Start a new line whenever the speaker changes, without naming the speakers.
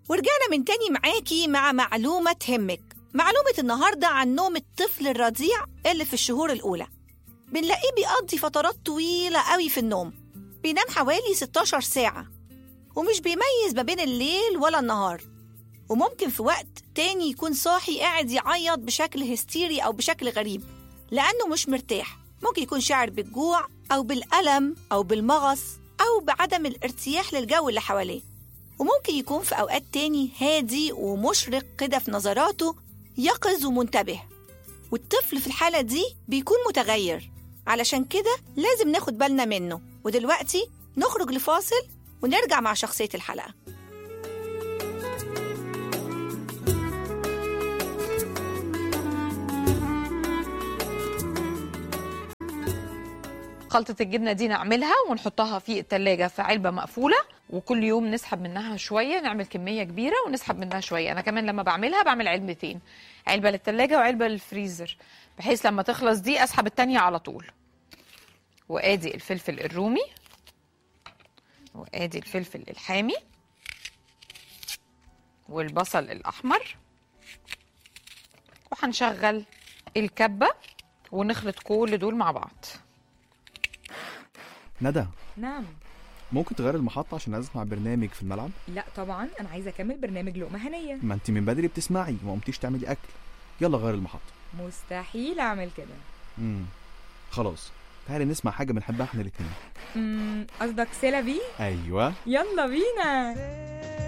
ورجعنا من تاني معاكي مع معلومة تهمك معلومة النهاردة عن نوم الطفل الرضيع اللي في الشهور الأولى بنلاقيه بيقضي فترات طويلة قوي في النوم بينام حوالي 16 ساعة ومش بيميز ما بين الليل ولا النهار وممكن في وقت تاني يكون صاحي قاعد يعيط بشكل هستيري أو بشكل غريب لأنه مش مرتاح ممكن يكون شاعر بالجوع أو بالألم أو بالمغص أو بعدم الارتياح للجو اللي حواليه وممكن يكون في أوقات تاني هادي ومشرق كده في نظراته يقظ ومنتبه والطفل في الحالة دي بيكون متغير علشان كده لازم ناخد بالنا منه ودلوقتي نخرج لفاصل ونرجع مع شخصية الحلقة
خلطة الجبنة دي نعملها ونحطها في التلاجة في علبة مقفولة وكل يوم نسحب منها شوية نعمل كمية كبيرة ونسحب منها شوية أنا كمان لما بعملها بعمل علبتين علبة للتلاجة وعلبة للفريزر بحيث لما تخلص دي أسحب التانية على طول وآدي الفلفل الرومي وآدي الفلفل الحامي والبصل الأحمر وهنشغل الكبة ونخلط كل دول مع بعض
ندى
نعم
ممكن تغير المحطة عشان أسمع برنامج في الملعب؟
لا طبعا انا عايزه اكمل برنامج لقمه هنيه
ما أنت من بدري بتسمعي وما قمتيش تعملي أكل يلا غير المحطة
مستحيل اعمل كده
امم خلاص تعالي نسمع حاجة بنحبها احنا الاتنين
أمم، قصدك سيلا بي
أيوه
يلا بينا